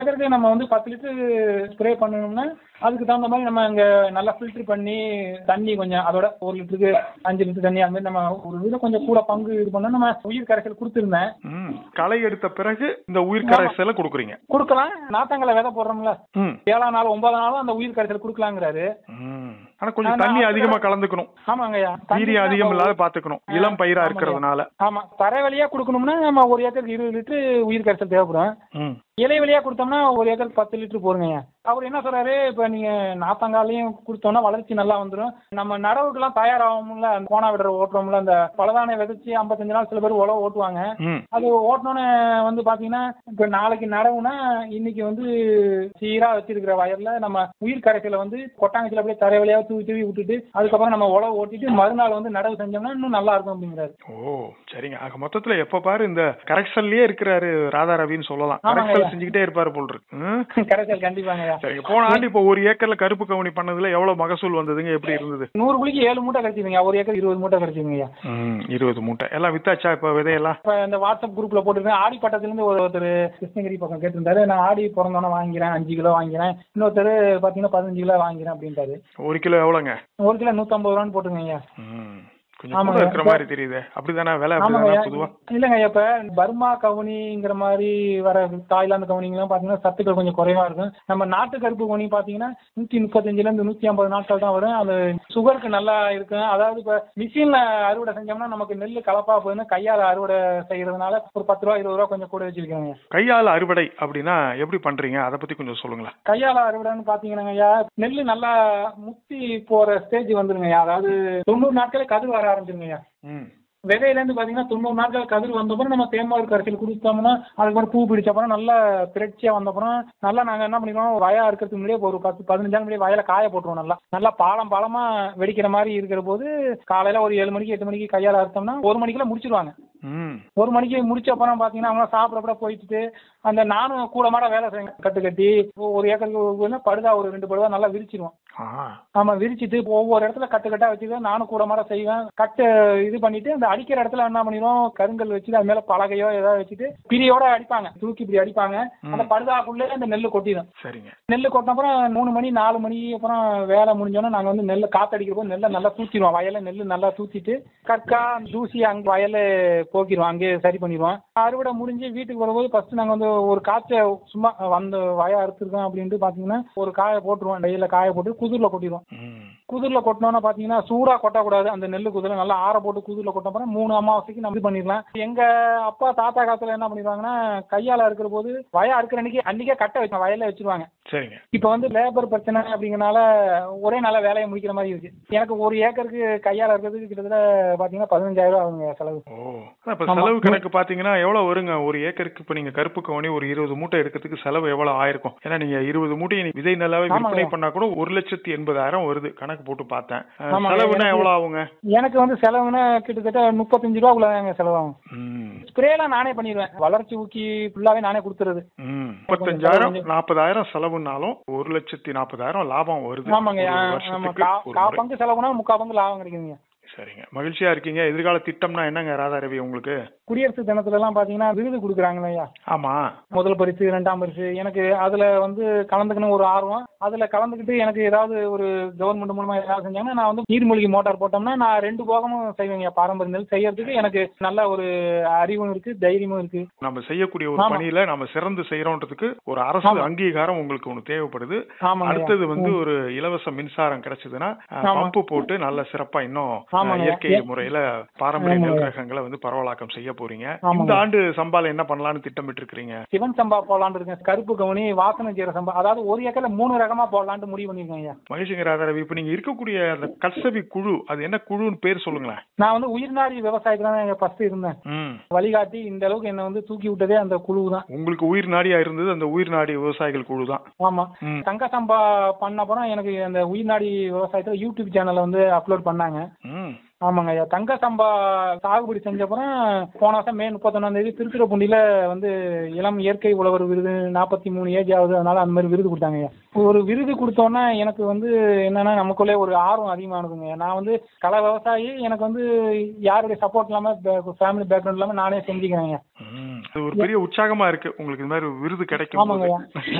ஏக்கருக்கு நம்ம வந்து பத்து லிட்டர் ஸ்ப்ரே பண்ணணும்னா அதுக்கு தகுந்த மாதிரி நம்ம இங்க நல்லா ஃபில்டர் பண்ணி தண்ணி கொஞ்சம் அதோட ஒரு லிட்டருக்கு அஞ்சு லிட்டர் தண்ணி அது மாதிரி நம்ம ஒரு இதில் கொஞ்சம் கூட பங்கு இது பண்ணா நம்ம உயிர் கரைசல் கொடுத்துருந்தேன் ம் களை எடுத்த பிறகு இந்த உயிர் கரைசலை கொடுக்குறீங்க கொடுக்கலாம் நாத்தாங்கலை விதை போடுறோம்ல ம் ஏழாம் நாள் ஒன்பதாம் நாளும் அந்த உயிர் கரைசல் கொடுக்கலாங்கிறாரு ம் ஆனா கொஞ்சம் ஆனா தண்ணி அதுல- அதிகமா கலந்துக்கணும் ஆமாங்கய்யா வீரியம் அதிகம் இல்லாத பாத்துக்கணும் இளம் பயிரா ஆமாங்க. இருக்கிறதுனால ஆமா தரை வழியா கொடுக்கணும்னா நம்ம ஒரு ஏக்கருக்கு இருபது லிட்டர் உயிர் கரைசல் தேவைப்படும் ம் இலை வழியா கொடுத்தோம்னா ஒரு ஏக்கருக்கு பத்து லிட்டர் போருங்கய்யா அவர் என்ன சொல்றாரு இப்ப நீங்க நாத்தங்காலையும் கொடுத்தோம்னா வளர்ச்சி நல்லா வந்துடும் நம்ம நடவுக்கெல்லாம் தயாராகும்ல அந்த கோணா விடுற ஓட்டுறோம்ல அந்த பலதானை விதைச்சு ஐம்பத்தஞ்சு நாள் சில பேர் உழவு ஓட்டுவாங்க ம் அது ஓட்டணும்னு வந்து பாத்தீங்கன்னா இப்ப நாளைக்கு நடவுனா இன்னைக்கு வந்து சீரா வச்சிருக்கிற வயல்ல நம்ம உயிர் கரைசலை வந்து கொட்டாங்கச்சில அப்படியே தரை வழியா தூவி தூவி விட்டுட்டு அதுக்கப்புறம் நம்ம உழவு ஓட்டிட்டு மறுநாள் வந்து நடவு செஞ்சோம்னா இன்னும் நல்லா இருக்கும் அப்படிங்கிறாரு ஓ சரிங்க ஆக மொத்தத்துல எப்ப பாரு இந்த கரெக்ஷன்லயே இருக்கிறாரு ராதா ரவின்னு சொல்லலாம் ஆமாங்க கரெக்ஷன் ஐயா. செஞ்சுக்கிட்டே இருப்பாரு போல் இருக்கு ம்? கரைசல் கண்டிப்பாங்கய்யா சரிங்க போன ஆண்டு இப்போ ஒரு ஏக்கர்ல கருப்பு கவுனி பண்ணதுல எவ்வளவு மகசூல் வந்ததுங்க எப்படி இருந்தது நூறு குழிக்கு ஏழு மூட்டை கிடைச்சிதுங்க ஒரு ஏக்கர் இருபது மூட்டை கிடைச்சிதுங்கய்யா ம் இருபது மூட்டை எல்லாம் வித்தாச்சா இப்ப விதையெல்லாம் இப்ப இந்த வாட்ஸ்அப் குரூப்ல போட்டுருக்கேன் ஆடி பட்டத்துலேருந்து ஒரு ஒருத்தர் கிருஷ்ணகிரி பக்கம் கேட்டிருந்தாரு நான் ஆடி பிறந்தோன்னே வாங்கிறேன் அஞ்சு கிலோ வாங்கிறேன் இன்னொருத்தர் பாத்தீங்கன்னா பதினஞ்சு கிலோ வாங்கிறேன் அப்படின்ட்டாரு ஒரு கிலோ எவ்வளவுங்க ஒரு கிலோ நூத்தம்பது ரூபான்னு போட்டுருங்க ஐயா ம் கொஞ்சம் ஆமாங்க. கூட இருக்கிற மாதிரி தெரியுது அப்படிதானே விலை ஆமாங்க அப்படிதானே ஐயா பொதுவா இல்லைங்க ஐயா இப்ப பர்மா கவுனிங்கிற மாதிரி வர தாய்லாந்து கவுனிங்கெல்லாம் பாத்தீங்கன்னா சத்துக்கள் கொஞ்சம் குறைவா இருக்கும் நம்ம நாட்டு கருப்பு கவுனி பாத்தீங்கன்னா நூத்தி முப்பத்தஞ்சுல இருந்து நூத்தி ஐம்பது நாட்கள் தான் வரும் அது சுகருக்கு நல்லா இருக்கும் அதாவது இப்ப மிஷின்ல அறுவடை செஞ்சோம்னா நமக்கு நெல் கலப்பா போயின்னு கையால அறுவடை செய்யறதுனால ஒரு பத்து ரூபா இருபது ரூபா கொஞ்சம் கூட வச்சிருக்காங்க கையால் அறுவடை அப்படின்னா எப்படி பண்றீங்க அதை பத்தி கொஞ்சம் சொல்லுங்களேன் கையால அறுவடைன்னு பாத்தீங்கன்னா ஐயா நெல் நல்லா முத்தி போற ஸ்டேஜ் வந்துருங்க ஐயா அதாவது தொண்ணூறு நாட்களே கதிர் வர ஆரம்பிச்சிருங்க ஐயா ம் விதையில இருந்து பாத்தீங்கன்னா தொண்ணூறு நாட்கள் கதிர் வந்தப்பறம் நம்ம தேமாவு கரைசல் கொடுத்தோம்னா அதுக்கப்புறம் பூ பிடிச்சப்பறம் நல்லா திரட்சியா வந்தப்பறம் நல்லா நாங்க என்ன பண்ணிடுவோம் வயா இருக்கிறதுக்கு முன்னாடியே ஒரு பத்து பதினஞ்சு நாள் முன்னாடியே வயலை காய போட்டுருவோம் நல்லா நல்லா பாலம் பாலமா வெடிக்கிற மாதிரி இருக்கிற போது காலையில ஒரு ஏழு மணிக்கு எட்டு மணிக்கு கையால அறுத்தோம்னா ஒரு மணிக்குள்ள முடிச்சிருவாங்க ம் ஒரு மணிக்கு முடிச்ச அப்புறம் பாத்தீங்கன்னா அவங்க சாப்பிட போயிட்டு அந்த நானும் கூட மாட வேலை செய்யுங்க கட்டு கட்டி ஒரு ஏக்கருக்கு ஒரு படுதா ஒரு ரெண்டு படுதா நல்லா விரிச்சிருவோம் ஆ ஆமா விரிச்சிட்டு ஒவ்வொரு இடத்துல கட்டு கட்டா வச்சுக்குவேன் நானும் கூட மாட செய்வேன் கட்டு இது பண்ணிட்டு அந்த அடிக்கிற இடத்துல என்ன பண்ணிடுவோம் கருங்கல் வச்சுட்டு அது மேல பலகையோ ஏதாவது வச்சுட்டு பிரியோட அடிப்பாங்க தூக்கி இப்படி அடிப்பாங்க அந்த படுதாக்குள்ளே அந்த நெல் கொட்டிடும் சரிங்க நெல் கொட்டின அப்புறம் மூணு மணி நாலு மணி அப்புறம் வேலை முடிஞ்சோன்னா நாங்கள் வந்து நெல் காத்தடிக்கிற போது நெல்லை நல்லா தூத்திடுவோம் வயல்ல நெல் நல்லா தூத்திட்டு கற்கா தூசி அங்கே வயல்ல போக்கிடுவோம் அங்கேயே சரி பண்ணிடுவோம் அறுவடை முடிஞ்சு வீட்டுக்கு வரும்போது ஃபர்ஸ்ட் நாங்கள் வந்து ஒரு காய்ச்ச சும்மா வந்து வய அறுத்துருக்கோம் அப்படின்ட்டு பார்த்தீங்கன்னா ஒரு காயை போட்டுருவோம் வெயிலில் காய போட்டு குதிரில் கொட்டிடுவோம் ம் குதிரில் கொட்டினோன்னா பார்த்தீங்கன்னா சூடாக கொட்டக்கூடாது அந்த நெல் குதிரை நல்லா ஆற போட்டு குதிரில் கொட்ட அப்புறம் மூணு அமாவாசைக்கு நம்ம இது பண்ணிடலாம் எங்க அப்பா தாத்தா காலத்துல என்ன பண்ணிடுவாங்கன்னா கையால இருக்கிற போது வய அறுக்கிற அன்னைக்கு அன்னைக்கே கட்ட வச்சு வயல்ல வச்சிருவாங்க சரிங்க இப்போ வந்து லேபர் பிரச்சனை அப்படிங்கறனால ஒரே நாள வேலையை முடிக்கிற மாதிரி இருக்கு எனக்கு ஒரு ஏக்கருக்கு கையால இருக்கிறதுக்கு கிட்டத்தட்ட பாத்தீங்கன்னா பதினஞ்சாயிரம் ரூபா ஆகுங்க செலவு ஓ அதான் இப்ப ஆமா. செலவு கணக்கு பாத்தீங்கன்னா எவ்வளவு வருங்க ஒரு ஏக்கருக்கு இப்ப நீங்க கருப்பு கவனி ஒரு இருபது மூட்டை எடுக்கிறதுக்கு செலவு எவ்வளவு ஆயிருக்கும் ஏன்னா நீங்க இருபது மூட்டையை நீ விதை நல்லாவே ஆமாங்க. விற்பனை பண்ணா கூட ஒரு லட்சத்தி எண்பதாயிரம் வருது கணக்கு போட்டு பார்த்தேன் அஹ், ஆமாங்க. செலவுனா எனக்கு- எவ்வளவு ஆகுங்க எனக்கு வந்து செலவுன்னா கிட்டத்தட்ட முப்பத்தஞ்சு ரூபாக்குள்ளதாங்க செலவாகும் ம் ஸ்ப்ரேலாம் நானே பண்ணிடுவேன் வளர்ச்சி ஊக்கி ஃபுல்லாவே நானே கொடுத்துறது ம் முப்பத்தஞ்சாயிரம் கொஞ்சம் நாற்பதாயிரம் செலவுனாலும் ஒரு லட்சத்தி நாற்பதாயிரம் லாபம் வருது ஆமாங்க ஒரு ஆ, ஆமா வருஷத்துக்கு கா ஒரு கா முறை. பங்கு செலவுனா முக்கா பங்கு லாபம் கிடைக்குதுங்க சரிங்க மகிழ்ச்சியா இருக்கீங்க எதிர்கால திட்டம்னா என்னங்க ராதா ரவி உங்களுக்கு குடியரசு தினத்துல எல்லாம் பாத்தீங்கன்னா விருது கொடுக்குறாங்க ஐயா ஆமா முதல் பரிசு இரண்டாம் பரிசு எனக்கு அதுல வந்து கலந்துக்கணும் ஒரு ஆர்வம் அதுல கலந்துக்கிட்டு எனக்கு ஏதாவது ஒரு கவர்மெண்ட் மூலமா ஏதாவது செஞ்சாங்கன்னா நான் வந்து நீர்மூழ்கி மோட்டார் போட்டோம்னா நான் ரெண்டு போகமும் செய்வேங்க பாரம்பரிய நெல் செய்யறதுக்கு எனக்கு நல்ல ஒரு அறிவும் இருக்கு தைரியமும் இருக்கு நம்ம செய்யக்கூடிய ஒரு ஆமா. பணியில நம்ம சிறந்து செய்யறோன்றதுக்கு ஒரு அரசு ஆமா. அங்கீகாரம் உங்களுக்கு ஒண்ணு தேவைப்படுது ஆமாங்க ஐயா. அடுத்தது வந்து ஒரு இலவச மின்சாரம் கிடைச்சதுன்னா அஹ், ஆமா. பம்பு போட்டு நல்ல சிறப்பா இன்னும் அஹ், ஆமாங்க. இயற்கை ஏ- முறையில பாரம்பரிய நெல் ஆமாங்க. ரகங்களை வந்து பரவலாக்கம் செய்ய போறீங்க ஆமாங்க. இந்த ஆண்டு சம்பால என்ன பண்ணலாம்னு திட்டமிட்டு இருக்கிறீங்க சிவன் சம்பா போடலான்னு இருக்கேன் கருப்பு கவுனி வாசனை ஜீர சம்பா அதாவது ஒரு ஏக்கர்ல மூணு ரகமா போடலான்ட்டு முடிவு பண்ணிருக்கேன் ஐயா மகேஷங்க ராதாரவி இப்ப நீங்க இருக்கக்கூடிய அந்த கல்சவி குழு அது என்ன குழுன்னு பேர் சொல்லுங்களேன் நான் வந்து உயிர்நாடி விவசாயத்துல தான் ஃபர்ஸ்ட் இருந்தேன் ம் வழிகாட்டி இந்த அளவுக்கு என்னை வந்து தூக்கி விட்டதே அந்த குழு தான் உங்களுக்கு உயிர் நாடியா இருந்தது அந்த உயிர் நாடி விவசாயிகள் குழு தான் ஆமா ம். தங்க சம்பா பண்ண அப்புறம் எனக்கு அந்த உயிர்நாடி விவசாயத்துல யூடியூப் சேனல்ல வந்து அப்லோட் பண்ணாங்க ம் ஆமாங்க ஐயா தங்க சம்பா சாகுபடி செஞ்ச அப்புறம் போன வருஷம் மே முப்பத்தொன்னாம் தேதி திருத்துறைப்பூண்டியில் வந்து இளம் இயற்கை உழவர் விருது நாற்பத்தி மூணு ஏஜ் ஆகுது அதனால அந்த மாதிரி விருது கொடுத்தாங்க ஐயா ஒரு விருது கொடுத்தோன்னே எனக்கு வந்து என்னன்னா நமக்குள்ளே ஒரு ஆர்வம் அதிகமானதுங்க நான் வந்து கலை விவசாயி எனக்கு வந்து யாருடைய சப்போர்ட் இல்லாமல் ஃபேமிலி பேக்ரவுண்ட் இல்லாமல் நானே செஞ்சுக்கிறேங்க ம். அது ஒரு பெரிய உற்சாகமா இருக்கு உங்களுக்கு இந்த மாதிரி ஒரு விருது கிடைக்கும் ஆமாங்க போது. ஐயா